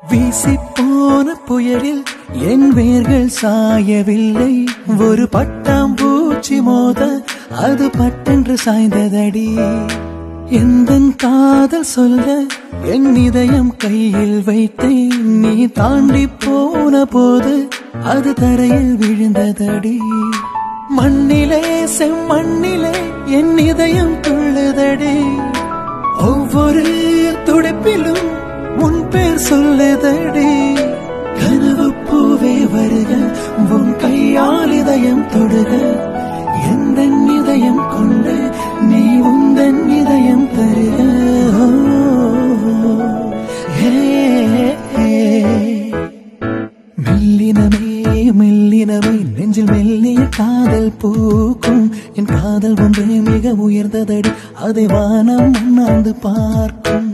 வீசி போன புயலில் என் வேர்கள் சாயவில்லை ஒரு பட்டாம்பூச்சி மோத அது பட்டென்று சாய்ந்ததடி எந்த காதல் சொல்ல என் இதயம் கையில் வைத்தேன் நீ தாண்டி போன போது அது தரையில் விழுந்ததடி மண்ணிலே செம்மண்ணிலே என் இதயம் துள்ளுதடி ஒவ்வொரு துடிப்பிலும் உன் பேர் சொல்லுதடி கனவு பூவே வருக உன் கையால் இதயம் தொடுக எந்த இதயம் கொண்டு நீ உந்தன் இதயம் தருக ஹே, ஹே. மெல்லினமே மெல்லினமே நெஞ்சில் மெல்லிய காதல் பூக்கும் என் காதல் ஒன்றே மிக உயர்ந்ததடி அதை வானம் அண்ணாந்து பார்க்கும்